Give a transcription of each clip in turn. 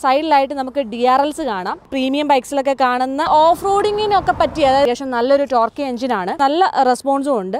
സൈഡിലായിട്ട് നമുക്ക് D R Ls കാണാം പ്രീമിയം ബൈക്സിലൊക്കെ കാണുന്ന ഓഫ് റോഡിങ്ങിനൊക്കെ പറ്റിയ അതായത് അത്യാവശ്യം നല്ലൊരു ടോർക്ക് എഞ്ചിനാണ് നല്ല റെസ്പോൺസും ഉണ്ട്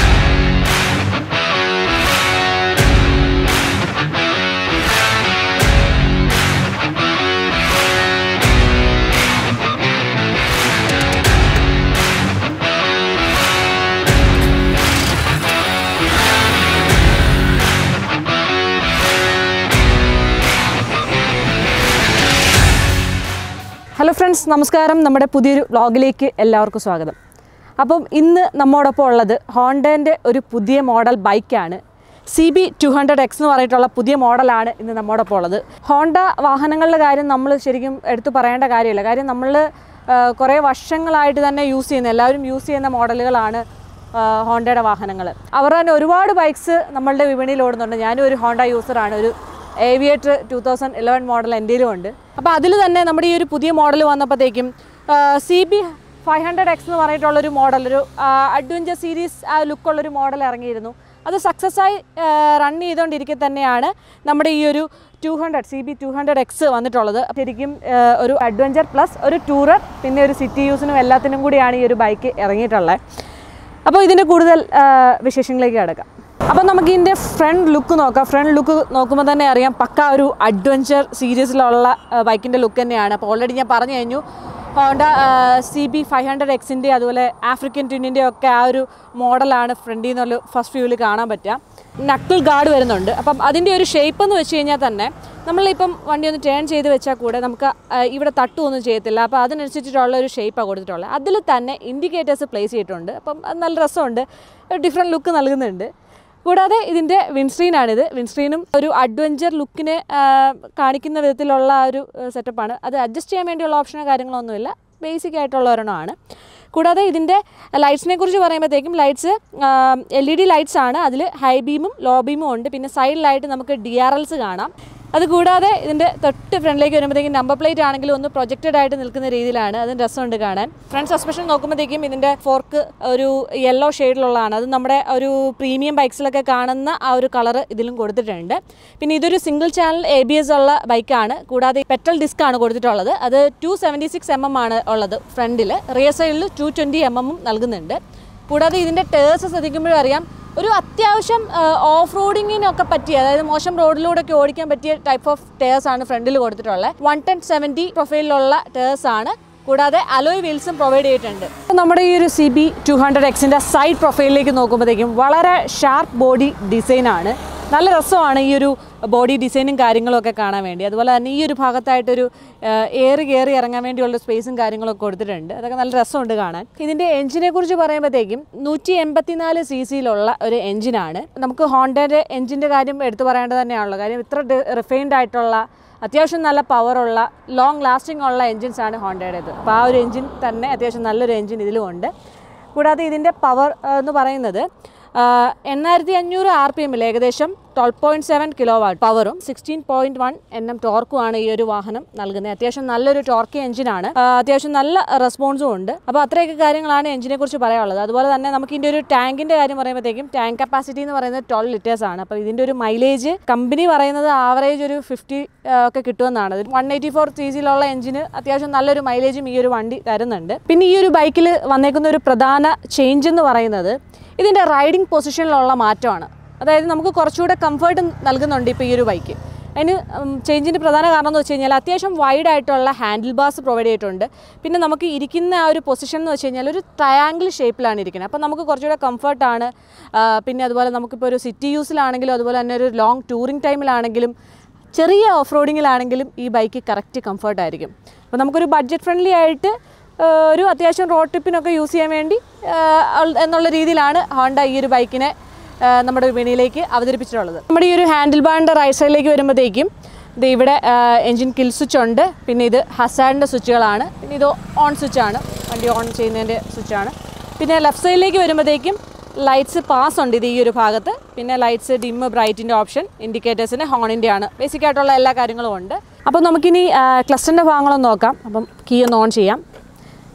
ഹലോ ഫ്രണ്ട്സ് നമസ്കാരം നമ്മുടെ പുതിയൊരു വ്ളോഗിലേക്ക് എല്ലാവർക്കും സ്വാഗതം അപ്പം ഇന്ന് നമ്മോടൊപ്പം ഉള്ളത് ഹോണ്ടേൻ്റെ ഒരു പുതിയ മോഡൽ ബൈക്കാണ് C B two hundred X എന്ന് പറഞ്ഞിട്ടുള്ള പുതിയ മോഡലാണ് ഇന്ന് നമ്മോടൊപ്പം ഉള്ളത് ഹോണ്ട വാഹനങ്ങളുടെ കാര്യം നമ്മൾ ശരിക്കും എടുത്തു പറയേണ്ട കാര്യമില്ല കാര്യം നമ്മൾ കുറേ വർഷങ്ങളായിട്ട് തന്നെ യൂസ് ചെയ്യുന്ന എല്ലാവരും യൂസ് ചെയ്യുന്ന മോഡലുകളാണ് ആ, ഹോണ്ടയുടെ വാഹനങ്ങൾ അവർ തന്നെ ഒരുപാട് ബൈക്സ് നമ്മളുടെ വിപണിയിൽ ഓടുന്നുണ്ട് ഞാനും ഒരു ഹോണ്ട യൂസറാണ് ഒരു Aviator two thousand eleven model എൻ്റെയിലും ഉണ്ട് അപ്പോൾ അതിൽ തന്നെ നമ്മുടെ ഈ ഒരു പുതിയ മോഡൽ വന്നപ്പോഴത്തേക്കും C B five hundred X എന്ന് പറഞ്ഞിട്ടുള്ളൊരു മോഡൽ ഒരു അഡ്വഞ്ചർ സീരീസ് ആ ലുക്കുള്ളൊരു മോഡൽ ഇറങ്ങിയിരുന്നു അത് സക്സസ് ആയി റൺ ചെയ്തുകൊണ്ടിരിക്കെ തന്നെയാണ് നമ്മുടെ ഈ ഒരു two hundred C B two hundred X വന്നിട്ടുള്ളത് ശരിക്കും ആ, ഒരു അഡ്വഞ്ചർ പ്ലസ് ഒരു ടൂറർ പിന്നെ ഒരു സിറ്റി യൂസിനും എല്ലാത്തിനും കൂടിയാണ് ഈ ഒരു ബൈക്ക് ഇറങ്ങിയിട്ടുള്ളത് അപ്പോൾ ഇതിൻ്റെ കൂടുതൽ ആ, വിശേഷങ്ങളിലേക്ക് കിടക്കാം അപ്പോൾ നമുക്ക് ഇതിൻ്റെ ഫ്രണ്ട് ലുക്ക് നോക്കാം ഫ്രണ്ട് ലുക്ക് നോക്കുമ്പോൾ തന്നെ അറിയാം പക്ക ഒരു അഡ്വഞ്ചർ സീരീസിലുള്ള ബൈക്കിൻ്റെ ലുക്ക് തന്നെയാണ് അപ്പോൾ ഓൾറെഡി ഞാൻ പറഞ്ഞു കഴിഞ്ഞു Honda C B five hundred എക്സിൻ്റെ അതുപോലെ ആഫ്രിക്കൻ ട്വിന്നിൻ്റെ ഒക്കെ ആ ഒരു മോഡലാണ് ഫ്രണ്ടിൽ നിന്നുള്ള ഫസ്റ്റ് വ്യൂവിൽ കാണാൻ പറ്റുക നക്കിൾ ഗാർഡ് വരുന്നുണ്ട് അപ്പം അതിൻ്റെ ഒരു ഷേപ്പ് എന്ന് വെച്ച് കഴിഞ്ഞാൽ തന്നെ നമ്മളിപ്പം വണ്ടി ഒന്ന് ടേൺ ചെയ്ത് വെച്ചാൽ കൂടെ നമുക്ക് ആ, ഇവിടെ തട്ടുമൊന്നും ചെയ്യത്തില്ല അപ്പോൾ അതിനനുസരിച്ചിട്ടുള്ള ഒരു ഷേപ്പാണ് കൊടുത്തിട്ടുള്ളത് അതിൽ തന്നെ ഇൻഡിക്കേറ്റേഴ്സ് പ്ലേസ് ചെയ്തിട്ടുണ്ട് അപ്പം അത് നല്ല രസമുണ്ട് ഡിഫറെൻറ്റ് ലുക്ക് നൽകുന്നുണ്ട് കൂടാതെ ഇതിൻ്റെ വിൻസ്ക്രീനാണിത് വിൻസ്ക്രീനും ഒരു അഡ്വഞ്ചർ ലുക്കിനെ ആ, കാണിക്കുന്ന വിധത്തിലുള്ള ആ ഒരു സെറ്റപ്പാണ് അത് അഡ്ജസ്റ്റ് ചെയ്യാൻ വേണ്ടിയുള്ള ഓപ്ഷനോ കാര്യങ്ങളൊന്നുമില്ല ബേസിക് ആയിട്ടുള്ള ഒരെണ്ണമാണ് കൂടാതെ ഇതിൻ്റെ ലൈറ്റ്സിനെ കുറിച്ച് പറയുമ്പോഴത്തേക്കും lights L E D lights ആണ് അതിൽ ഹൈ ബീമും ലോ ബീമും ഉണ്ട് പിന്നെ സൈഡിലായിട്ട് നമുക്ക് ഡി ആർ എൽസ് കാണാം അത് കൂടാതെ ഇതിൻ്റെ തൊട്ട് ഫ്രണ്ടിലേക്ക് വരുമ്പോഴത്തേക്കും നമ്പർ പ്ലേറ്റ് ആണെങ്കിലും ഒന്ന് പ്രൊജക്റ്റഡ് ആയിട്ട് നിൽക്കുന്ന രീതിയിലാണ് അതിന് രസമുണ്ട് കാണാൻ ഫ്രണ്ട് സസ്പെൻഷൻ നോക്കുമ്പോഴത്തേക്കും ഇതിൻ്റെ ഫോർക്ക് ഒരു യെല്ലോ ഷെയ്ഡിലുള്ളതാണ് അത് നമ്മുടെ ഒരു പ്രീമിയം ബൈക്സിലൊക്കെ കാണുന്ന ആ ഒരു കളർ ഇതിലും കൊടുത്തിട്ടുണ്ട് പിന്നെ ഇതൊരു single channel A B S ഉള്ള ബൈക്കാണ് കൂടാതെ പെട്രോൾ ഡിസ്ക് ആണ് കൊടുത്തിട്ടുള്ളത് അത് two seventy six M M ആണ് ഉള്ളത് ഫ്രണ്ടിൽ റിയർ സൈഡിൽ ടു ട്വൻറ്റി എം എമ്മും നൽകുന്നുണ്ട് കൂടാതെ ഇതിൻ്റെ ടേഴ്സ് ശ്രദ്ധിക്കുമ്പോഴും അറിയാം ഒരു അത്യാവശ്യം ഓഫ് റോഡിങ്ങിനൊക്കെ പറ്റിയ അതായത് മോശം റോഡിലൂടെ ഒക്കെ ഓടിക്കാൻ പറ്റിയ ടൈപ്പ് ഓഫ് ടേഴ്സ് ആണ് ഫ്രണ്ടിൽ കൊടുത്തിട്ടുള്ളത് വൺ ടെൻ സെവൻറ്റി പ്രൊഫൈലിലുള്ള ടേഴ്സ് ആണ് കൂടാതെ അലോയ് വീൽസും പ്രൊവൈഡ് ചെയ്തിട്ടുണ്ട് അപ്പോൾ നമ്മുടെ ഈ ഒരു സി ബി ടു ഹൺഡ്രഡ് എക്സിൻ്റെ സൈഡ് പ്രൊഫൈലിലേക്ക് നോക്കുമ്പോഴത്തേക്കും വളരെ ഷാർപ്പ് ബോഡി ഡിസൈനാണ് നല്ല രസമാണ് ഈ ഒരു ബോഡി ഡിസൈനും കാര്യങ്ങളും ഒക്കെ കാണാൻ വേണ്ടി അതുപോലെ തന്നെ ഈ ഒരു ഭാഗത്തായിട്ടൊരു ഏറി കയറി ഇറങ്ങാൻ വേണ്ടിയുള്ള സ്പേസും കാര്യങ്ങളൊക്കെ കൊടുത്തിട്ടുണ്ട് അതൊക്കെ നല്ല രസമുണ്ട് കാണാൻ ഇതിൻ്റെ എഞ്ചിനെ കുറിച്ച് പറയുമ്പോഴത്തേക്കും നൂറ്റി എൺപത്തിനാല് സി സിയിലുള്ള ഒരു എഞ്ചിനാണ് നമുക്ക് ഹോണ്ടയുടെ എഞ്ചിൻ്റെ കാര്യം എടുത്തു പറയേണ്ടത് തന്നെയാണല്ലോ കാര്യം ഇത്ര റിഫൈൻഡ് ആയിട്ടുള്ള അത്യാവശ്യം നല്ല പവറുള്ള ലോങ് ലാസ്റ്റിംഗ് ഉള്ള എൻജിൻസ് ആണ് ഹോണ്ടയുടേത് അപ്പോൾ ആ ഒരു എൻജിൻ തന്നെ അത്യാവശ്യം നല്ലൊരു എൻജിൻ ഇതിലും ഉണ്ട് കൂടാതെ ഇതിൻ്റെ പവർ എന്ന് പറയുന്നത് എണ്ണായിരത്തി അഞ്ഞൂറ് ആർ പി എമ്മിൽ ഏകദേശം twelve point seven kilo watt പവറും sixteen point one N M ടോർക്കുമാണ് ഈ ഒരു വാഹനം നൽകുന്നത് അത്യാവശ്യം നല്ലൊരു ടോർക്ക് എഞ്ചിനാണ് ആ, അത്യാവശ്യം നല്ല റെസ്പോൺസും ഉണ്ട് അപ്പോൾ അത്രയൊക്കെ കാര്യങ്ങളാണ് എഞ്ചിനെ കുറിച്ച് പറയാനുള്ളത് അതുപോലെ തന്നെ നമുക്ക് ഇതിൻ്റെ ഒരു ടാങ്കിൻ്റെ കാര്യം പറയുമ്പോഴത്തേക്കും ടാങ്ക് കപ്പാസിറ്റി എന്ന് പറയുന്നത് ട്വൽവ് ലിറ്റേഴ്സ് ആണ് അപ്പോൾ ഇതിൻ്റെ ഒരു മൈലേജ് കമ്പനി പറയുന്നത് ആവറേജ് ഒരു ഫിഫ്റ്റി ഒക്കെ കിട്ടുമെന്നാണ് വൺ എയ്റ്റി ഫോർ സി സിയിലുള്ള എഞ്ചിന് അത്യാവശ്യം നല്ലൊരു മൈലേജും ഈ ഒരു വണ്ടി തരുന്നുണ്ട് പിന്നെ ഈ ഒരു ബൈക്കിൽ വന്നേക്കുന്ന ഒരു പ്രധാന ചേഞ്ച് എന്ന് പറയുന്നത് ഇതിൻ്റെ റൈഡിംഗ് പൊസിഷനിലുള്ള മാറ്റമാണ് അതായത് നമുക്ക് കുറച്ചുകൂടെ കംഫർട്ട് നൽകുന്നുണ്ട് ഇപ്പോൾ ഈ ഒരു ബൈക്ക് അതിന് ചേഞ്ചിൻ്റെ പ്രധാന കാരണം എന്ന് വെച്ച് കഴിഞ്ഞാൽ അത്യാവശ്യം വൈഡ് ആയിട്ടുള്ള ഹാൻഡിൽ ബാർസ് പ്രൊവൈഡ് ചെയ്തിട്ടുണ്ട് പിന്നെ നമുക്ക് ഇരിക്കുന്ന ആ ഒരു പൊസിഷൻ എന്ന് വെച്ച് കഴിഞ്ഞാൽ ഒരു ട്രയാങ്കിൾ ഷേപ്പിലാണ് ഇരിക്കുന്നത് അപ്പോൾ നമുക്ക് കുറച്ചുകൂടെ കംഫർട്ടാണ് പിന്നെ അതുപോലെ നമുക്കിപ്പോൾ ഒരു സിറ്റി യൂസിലാണെങ്കിലും അതുപോലെ തന്നെ ഒരു ലോങ് ടൂറിങ് ടൈമിലാണെങ്കിലും ചെറിയ ഓഫ് റോഡിങ്ങിലാണെങ്കിലും ഈ ബൈക്ക് കറക്റ്റ് കംഫർട്ടായിരിക്കും അപ്പോൾ നമുക്കൊരു ബഡ്ജറ്റ് ഫ്രണ്ട്ലി ആയിട്ട് ആ, ഒരു അത്യാവശ്യം റോഡ് ട്രിപ്പിനൊക്കെ യൂസ് ചെയ്യാൻ വേണ്ടി ആ, ഉൾ- എന്നുള്ള രീതിയിലാണ് ഹോണ്ട ഈ ഒരു ബൈക്കിനെ ആ, നമ്മുടെ വിപണിയിലേക്ക് അവതരിപ്പിച്ചിട്ടുള്ളത് നമ്മുടെ ഈ ഒരു ഹാൻഡിൽ ബാറിൻ്റെ റൈറ്റ് സൈഡിലേക്ക് വരുമ്പോഴത്തേക്കും ഇത് ഇവിടെ എൻജിൻ കിൽ സ്വിച്ച് ഉണ്ട് പിന്നെ ഇത് ഹസാഡിൻ്റെ സ്വിച്ചുകളാണ് പിന്നെ ഇത് ഓൺ സ്വിച്ചാണ് വണ്ടി ഓൺ ചെയ്യുന്നതിൻ്റെ സ്വിച്ചാണ് പിന്നെ ലെഫ്റ്റ് സൈഡിലേക്ക് വരുമ്പോഴത്തേക്കും ലൈറ്റ്സ് പാസ് ഉണ്ട് ഇത് ഈ ഒരു ഭാഗത്ത് പിന്നെ ലൈറ്റ്സ് ഡിം ബ്രൈറ്റിൻ്റെ ഓപ്ഷൻ ഇൻഡിക്കേറ്റേഴ്സിന് ഹോണിൻ്റെ ആണ് ബേസിക് ആയിട്ടുള്ള എല്ലാ കാര്യങ്ങളും ഉണ്ട് അപ്പോൾ നമുക്കിനി ക്ലസ്റ്ററിൻ്റെ ഭാഗങ്ങളൊന്ന് നോക്കാം അപ്പം കീ ഒന്ന് ഓൺ ചെയ്യാം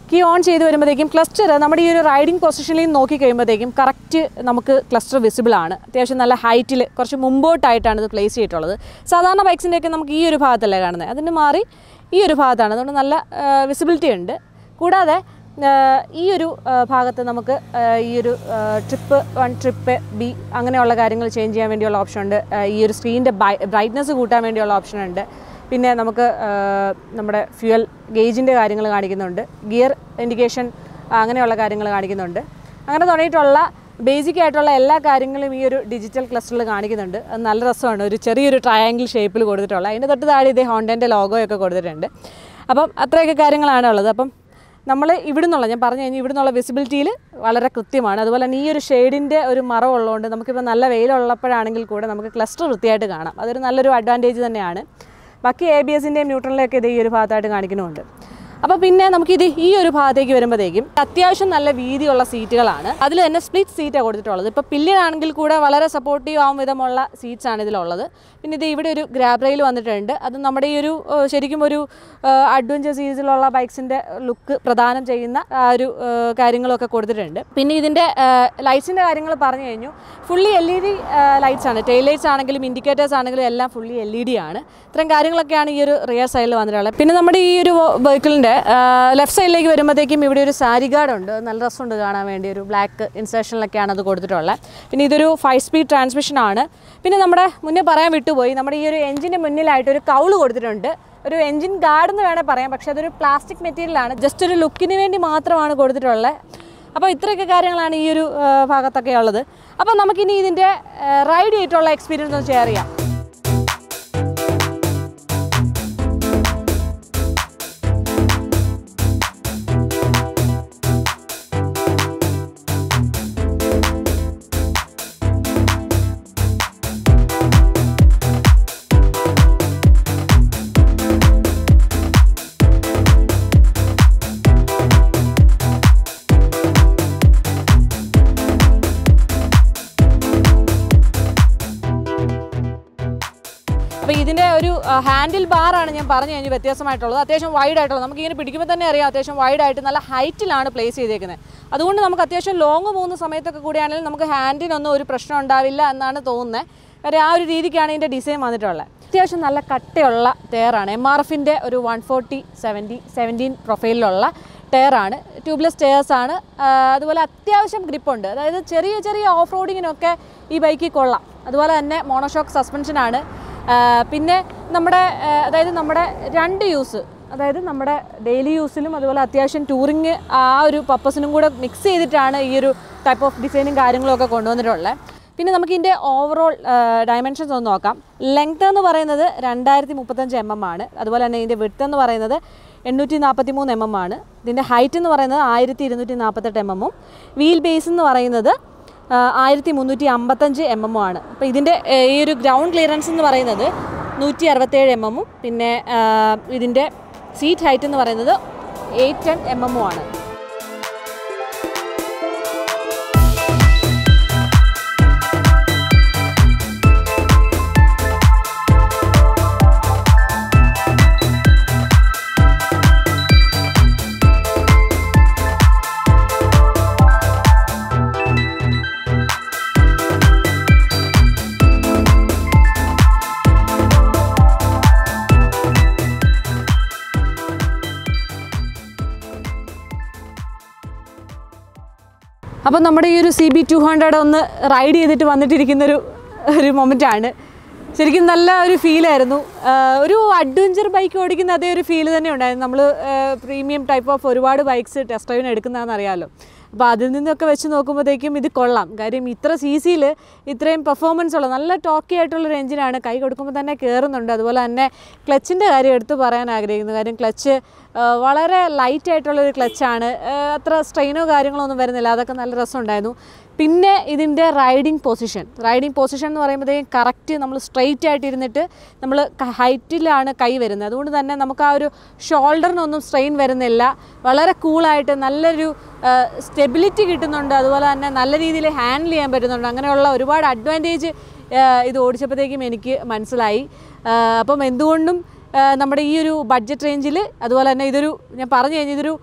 കീ ഓൺ ചെയ്ത് വരുമ്പോഴത്തേക്കും ക്ലസ്റ്റർ നമ്മുടെ ഈ ഒരു റൈഡിംഗ് പൊസിഷനിൽ നോക്കി കഴിയുമ്പോഴത്തേക്കും കറക്റ്റ് നമുക്ക് ക്ലസ്റ്റർ വിസിബിൾ ആണ് അത്യാവശ്യം നല്ല ഹൈറ്റിൽ കുറച്ച് മുമ്പോട്ടായിട്ടാണ് ഇത് പ്ലേസ് ചെയ്തിട്ടുള്ളത് സാധാരണ ബൈക്സിൻ്റെയൊക്കെ നമുക്ക് ഈ ഒരു ഭാഗത്തല്ലേ കാണുന്നത് അതിന് മാറി ഈ ഒരു ഭാഗത്താണ് അതുകൊണ്ട് നല്ല വിസിബിലിറ്റി ഉണ്ട് കൂടാതെ ആ, ഈ ഒരു ആ, ഭാഗത്ത് നമുക്ക് ആ, ഈ ഒരു ട്രിപ്പ് വൺ ട്രിപ്പ് ബി അങ്ങനെയുള്ള കാര്യങ്ങൾ ചേഞ്ച് ചെയ്യാൻ വേണ്ടിയുള്ള ഓപ്ഷൻ ഉണ്ട് ആ, ഈ ഒരു സ്ക്രീനിൻ്റെ ബ്രൈറ്റ്നസ് കൂട്ടാൻ വേണ്ടിയുള്ള ഓപ്ഷൻ ഉണ്ട് പിന്നെ നമുക്ക് ആ, നമ്മുടെ ഫ്യൂവൽ ഗേജിൻ്റെ കാര്യങ്ങൾ കാണിക്കുന്നുണ്ട് ഗിയർ ഇൻഡിക്കേഷൻ അങ്ങനെയുള്ള കാര്യങ്ങൾ കാണിക്കുന്നുണ്ട് അങ്ങനെ തുടങ്ങിയിട്ടുള്ള ബേസിക് ആയിട്ടുള്ള എല്ലാ കാര്യങ്ങളും ഈ ഒരു ഡിജിറ്റൽ ക്ലസ്റ്ററിൽ കാണിക്കുന്നുണ്ട് അത് നല്ല രസമാണ് ഒരു ചെറിയൊരു ട്രയാങ്കിൾ ഷേപ്പിൽ കൊടുത്തിട്ടുള്ള അതിൻ്റെ തൊട്ട് താഴെ ഇതേ ഹോണ്ടൻ്റെ ലോഗോയൊക്കെ കൊടുത്തിട്ടുണ്ട് അപ്പം അത്രയൊക്കെ കാര്യങ്ങളാണ് ഉള്ളത് അപ്പം നമ്മൾ ഇവിടുന്നുള്ള ഞാൻ പറഞ്ഞു കഴിഞ്ഞാൽ ഇവിടുന്നുള്ള വിസിബിലിറ്റിയിൽ വളരെ കൃത്യമാണ് അതുപോലെ തന്നെ ഈ ഒരു ഷെയ്ഡിൻ്റെ ഒരു മറവ് ഉള്ളതുകൊണ്ട് നമുക്കിപ്പോൾ നല്ല വെയിലുള്ളപ്പോഴാണെങ്കിൽ കൂടെ നമുക്ക് ക്ലസ്റ്റർ വൃത്തിയായിട്ട് കാണാം അതൊരു നല്ലൊരു അഡ്വാൻറ്റേജ് തന്നെയാണ് ബാക്കി എ ബി എസിൻ്റെയും ന്യൂട്രലിൻ്റെയൊക്കെ ഇത് ഈ ഒരു ഭാഗത്തായിട്ട് കാണിക്കുന്നുമുണ്ട് അപ്പോൾ പിന്നെ നമുക്കിത് ഈ ഒരു ഭാഗത്തേക്ക് വരുമ്പോഴത്തേക്കും അത്യാവശ്യം നല്ല വീതിയുള്ള സീറ്റുകളാണ് അതിൽ തന്നെ സ്പ്ലിറ്റ് സീറ്റാണ് കൊടുത്തിട്ടുള്ളത് ഇപ്പോൾ പില്ലിയൻ ആണെങ്കിൽ കൂടെ വളരെ സപ്പോർട്ടീവ് ആവും വിധമുള്ള സീറ്റ്സ് ആണ് ഇതിലുള്ളത് പിന്നെ ഇത് ഇവിടെ ഒരു ഗ്രാബ് റെയിൽ വന്നിട്ടുണ്ട് അത് നമ്മുടെ ഈ ഒരു ഏഹ്, ശരിക്കും ഒരു അഡ്വഞ്ചർ സീരീസിലുള്ള ബൈക്സിൻ്റെ ലുക്ക് പ്രദാനം ചെയ്യുന്ന ആ ഒരു ഏഹ്, കാര്യങ്ങളൊക്കെ കൊടുത്തിട്ടുണ്ട് പിന്നെ ഇതിൻ്റെ ലൈറ്റ്സിൻ്റെ കാര്യങ്ങൾ പറഞ്ഞു കഴിഞ്ഞു fully L E D lights ആണ് ടെയിൽ ലൈറ്റ്സ് ആണെങ്കിലും ഇൻഡിക്കേറ്റേഴ്സ് ആണെങ്കിലും എല്ലാം ഫുള്ളി എൽ ഇ ഡി ആണ് ഇത്രയും കാര്യങ്ങളൊക്കെയാണ് ഈ ഒരു റിയർ സൈഡിൽ വന്നിട്ടുള്ളത് പിന്നെ നമ്മുടെ ഈ ഒരു വെഹിക്കിളിൻ്റെ ലെഫ്റ്റ് സൈഡിലേക്ക് വരുമ്പോഴത്തേക്കും ഇവിടെ ഒരു സാരി ഗാർഡ് ഉണ്ട് അത് നല്ല രസമുണ്ട് കാണാൻ വേണ്ടി ഒരു ബ്ലാക്ക് ഇൻസേഷനിലൊക്കെയാണ് അത് കൊടുത്തിട്ടുള്ളത് പിന്നെ ഇതൊരു ഫൈവ് സ്പീഡ് ട്രാൻസ്മിഷൻ ആണ് പിന്നെ നമ്മുടെ മുന്നേ പറയാൻ വിട്ടുപോയി നമ്മുടെ ഈ ഒരു എഞ്ചിൻ്റെ മുന്നിലായിട്ട് ഒരു കൗള് കൊടുത്തിട്ടുണ്ട് ഒരു എഞ്ചിൻ ഗാർഡ് എന്ന് വേണേൽ പറയാം പക്ഷേ അതൊരു പ്ലാസ്റ്റിക് മെറ്റീരിയലാണ് ജസ്റ്റ് ഒരു ലുക്കിന് വേണ്ടി മാത്രമാണ് കൊടുത്തിട്ടുള്ളത് അപ്പോൾ ഇത്രയൊക്കെ കാര്യങ്ങളാണ് ഈ ഒരു ആ, ഭാഗത്തൊക്കെ ഉള്ളത് അപ്പോൾ നമുക്കിനി ഇതിൻ്റെ റൈഡ് ചെയ്തിട്ടുള്ള എക്സ്പീരിയൻസ് ഒന്ന് ഷെയർ ചെയ്യാം അപ്പോൾ ഇതിൻ്റെ ഒരു ഹാൻഡിൽ ബാറാണ് ഞാൻ പറഞ്ഞു കഴിഞ്ഞ് വ്യത്യാസമായിട്ടുള്ളത് അത്യാവശ്യം വൈഡ് ആയിട്ടുള്ളത് നമുക്ക് ഇങ്ങനെ പിടിക്കുമ്പോൾ തന്നെ അറിയാം അത്യാവശ്യം വൈഡ് ആയിട്ട് നല്ല ഹൈറ്റിലാണ് പ്ലേസ് ചെയ്തേക്കുന്നത് അതുകൊണ്ട് നമുക്ക് അത്യാവശ്യം ലോങ് പോകുന്ന സമയത്തൊക്കെ കൂടിയാണെങ്കിൽ നമുക്ക് ഹാൻഡിനൊന്നും ഒരു പ്രശ്നം ഉണ്ടാവില്ല എന്നാണ് തോന്നുന്നത് കാര്യം ആ ഒരു രീതിക്കാണ് ഇതിൻ്റെ ഡിസൈൻ വന്നിട്ടുള്ളത് അത്യാവശ്യം നല്ല കട്ടയുള്ള ടയറാണ് എം ആർ എഫിൻ്റെ ഒരു വൺ ഫോർട്ടി സെവൻറ്റി സെവൻറ്റീൻ പ്രൊഫൈലിലുള്ള ടയറാണ് ട്യൂബ്ലെസ് ടയേഴ്സ് ആണ് ആ, അതുപോലെ അത്യാവശ്യം ഗ്രിപ്പുണ്ട് അതായത് ചെറിയ ചെറിയ ഓഫ് റോഡിങ്ങിനൊക്കെ ഈ ബൈക്കിൽ കൊള്ളാം അതുപോലെ തന്നെ മോണോഷോക്ക് സസ്പെൻഷനാണ് ആ, പിന്നെ നമ്മുടെ ആ, അതായത് നമ്മുടെ രണ്ട് യൂസ് അതായത് നമ്മുടെ ഡെയിലി യൂസിലും അതുപോലെ അത്യാവശ്യം ടൂറിങ് ആ ഒരു പർപ്പസിനും കൂടെ മിക്സ് ചെയ്തിട്ടാണ് ഈ ഒരു ടൈപ്പ് ഓഫ് ഡിസൈനും കാര്യങ്ങളും ഒക്കെ കൊണ്ടുവന്നിട്ടുള്ളത് പിന്നെ നമുക്ക് ഇതിൻ്റെ ഓവറോൾ ഡയമെൻഷൻസ് ഒന്ന് നോക്കാം ലെങ്ത് എന്ന് പറയുന്നത് രണ്ടായിരത്തി മുപ്പത്തഞ്ച് എം എം ആണ് അതുപോലെ തന്നെ ഇതിൻ്റെ വിട്ട് എന്ന് പറയുന്നത് എണ്ണൂറ്റി നാൽപ്പത്തി മൂന്ന് എം എം ആണ് ഇതിൻ്റെ ഹൈറ്റ് എന്ന് പറയുന്നത് ആയിരത്തി ഇരുന്നൂറ്റി നാൽപ്പത്തെട്ട് എം എമ്മും വീൽ ബേസ് എന്ന് പറയുന്നത് ആയിരത്തി മുന്നൂറ്റി അമ്പത്തഞ്ച് എം എമ്മും ആണ് അപ്പോൾ ഇതിൻ്റെ ആ, ഈ ഒരു ഗ്രൗണ്ട് ക്ലിയറൻസ് എന്ന് പറയുന്നത് നൂറ്റി അറുപത്തേഴ് എം എമ്മും പിന്നെ ആ, ഇതിൻ്റെ സീറ്റ് ഹൈറ്റ് എന്ന് പറയുന്നത് എയ്റ്റ് ടെൻ എം എമ്മും ആണ് അപ്പം നമ്മുടെ ഈ ഒരു സി ബി ടു ഹൺഡ്രഡ് ഒന്ന് റൈഡ് ചെയ്തിട്ട് വന്നിട്ടിരിക്കുന്നൊരു ഒരു മൊമെൻ്റാണ് ശരിക്കും നല്ല ഒരു ഫീലായിരുന്നു ഒരു അഡ്വഞ്ചർ ബൈക്ക് ഓടിക്കുന്ന അതേ ഒരു ഫീൽ തന്നെ ഉണ്ടായിരുന്നു നമ്മൾ പ്രീമിയം ടൈപ്പ് ഓഫ് ഒരുപാട് ബൈക്സ് ടെസ്റ്റ് ഡ്രൈവിന് എടുക്കുന്നതാണെന്ന് അറിയാമല്ലോ അപ്പോൾ അതിൽ നിന്നൊക്കെ വെച്ച് നോക്കുമ്പോഴത്തേക്കും ഇത് കൊള്ളാം കാര്യം ഇത്ര സി സിയിൽ ഇത്രയും പെർഫോമൻസ് ഉള്ള നല്ല ടോക്കി ആയിട്ടുള്ളൊരു എഞ്ചിനാണ് കൈ കൊടുക്കുമ്പോൾ തന്നെ കയറുന്നുണ്ട് അതുപോലെ തന്നെ ക്ലച്ചിൻ്റെ കാര്യം എടുത്തു പറയാൻ ആഗ്രഹിക്കുന്നു കാര്യം ക്ലച്ച് വളരെ ലൈറ്റ് ആയിട്ടുള്ളൊരു ക്ലച്ചാണ് അത്ര സ്ട്രെയിനോ കാര്യങ്ങളോ ഒന്നും വരുന്നില്ല അതൊക്കെ നല്ല രസമുണ്ടായിരുന്നു പിന്നെ ഇതിൻ്റെ റൈഡിങ് പൊസിഷൻ റൈഡിങ് പൊസിഷൻ എന്ന് പറയുമ്പോഴത്തേക്കും കറക്റ്റ് നമ്മൾ സ്ട്രെയിറ്റ് ആയിട്ട് ഇരുന്നിട്ട് നമ്മൾ ഹൈറ്റിലാണ് കൈ വരുന്നത് അതുകൊണ്ട് തന്നെ നമുക്ക് ആ ഒരു ഷോൾഡറിനൊന്നും സ്ട്രെയിൻ വരുന്നില്ല വളരെ കൂളായിട്ട് നല്ലൊരു സ്റ്റെബിലിറ്റി കിട്ടുന്നുണ്ട് അതുപോലെ തന്നെ നല്ല രീതിയിൽ ഹാൻഡിൽ ചെയ്യാൻ പറ്റുന്നുണ്ട് അങ്ങനെയുള്ള ഒരുപാട് അഡ്വാൻറ്റേജ് ഇത് ഓടിച്ചപ്പോഴത്തേക്കും എനിക്ക് മനസ്സിലായി ആ, അപ്പം എന്തുകൊണ്ടും ആ, നമ്മുടെ ഈ ഒരു ബഡ്ജറ്റ് റേഞ്ചിൽ അതുപോലെ തന്നെ ഇതൊരു ഞാൻ പറഞ്ഞു കഴിഞ്ഞാൽ ഇതൊരു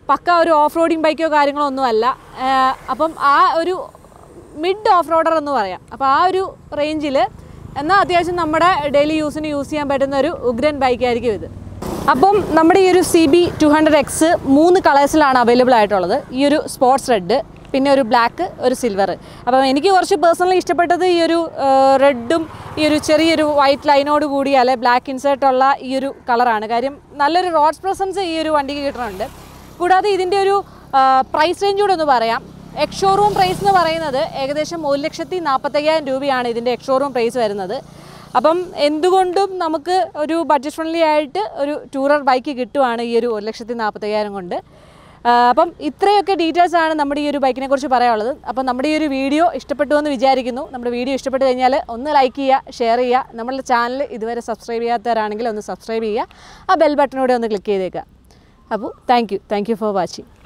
പക്ക ഒരു ഓഫ് റോഡിങ് ബൈക്കോ കാര്യങ്ങളോ ഒന്നുമല്ല ആ, അപ്പം ആ ഒരു മിഡ് ഓഫ് റോഡർ എന്ന് പറയാം അപ്പോൾ ആ ഒരു റേഞ്ചിൽ എന്നാൽ അത്യാവശ്യം നമ്മുടെ ഡെയിലി യൂസിന് യൂസ് ചെയ്യാൻ പറ്റുന്ന ഒരു ഉഗ്രൻ ബൈക്കായിരിക്കും ഇത് അപ്പം നമ്മുടെ ഈ ഒരു C B two hundred X മൂന്ന് കളേഴ്സിലാണ് അവൈലബിൾ ആയിട്ടുള്ളത് ഈ ഒരു സ്പോർട്സ് റെഡ് പിന്നെ ഒരു ബ്ലാക്ക് ഒരു സിൽവർ അപ്പം എനിക്ക് കുറച്ച് പേഴ്സണലി ഇഷ്ടപ്പെട്ടത് ഈ ഒരു റെഡും ഈ ഒരു ചെറിയൊരു വൈറ്റ് ലൈനോട് കൂടി അല്ലെ ബ്ലാക്ക് ഇൻസേർട്ടുള്ള ഈ ഒരു കളറാണ് കാര്യം നല്ലൊരു റോഡ്സ് പ്രസൻസ് ഈ ഒരു വണ്ടിക്ക് കിട്ടുന്നുണ്ട് കൂടാതെ ഇതിൻ്റെ ഒരു പ്രൈസ് റേഞ്ച് കൂടെ ഒന്ന് പറയാം എക്സ് ഷോറൂം പ്രൈസ് എന്ന് പറയുന്നത് ഏകദേശം ഒരു ലക്ഷത്തി നാൽപ്പത്തയ്യായിരം രൂപയാണ് ഇതിൻ്റെ എക്സ് ഷോറൂം പ്രൈസ് വരുന്നത് അപ്പം എന്തുകൊണ്ടും നമുക്ക് ഒരു ബഡ്ജറ്റ് ഫ്രണ്ട്ലി ആയിട്ട് ഒരു ടൂറർ ബൈക്ക് കിട്ടുവാണ് ഈ ഒരു ഒരു ലക്ഷത്തി നാൽപ്പത്തയ്യായിരം കൊണ്ട് ആ, അപ്പം ഇത്രയൊക്കെ ഡീറ്റെയിൽസ് ആണ് നമ്മുടെ ഈ ഒരു ബൈക്കിനെ കുറിച്ച് പറയാനുള്ളത് അപ്പം നമ്മുടെ ഈ ഒരു വീഡിയോ ഇഷ്ടപ്പെട്ടു എന്ന് വിചാരിക്കുന്നു നമ്മുടെ വീഡിയോ ഇഷ്ടപ്പെട്ട് കഴിഞ്ഞാൽ ഒന്ന് ലൈക്ക് ചെയ്യുക ഷെയർ ചെയ്യുക നമ്മുടെ ചാനൽ ഇതുവരെ സബ്സ്ക്രൈബ് ചെയ്യാത്തവരാണെങ്കിൽ ഒന്ന് സബ്സ്ക്രൈബ് ചെയ്യുക ആ ബെൽ ബട്ടനോടെ ഒന്ന് ക്ലിക്ക് ചെയ്തേക്കുക അപ്പോൾ thank you thank you for watching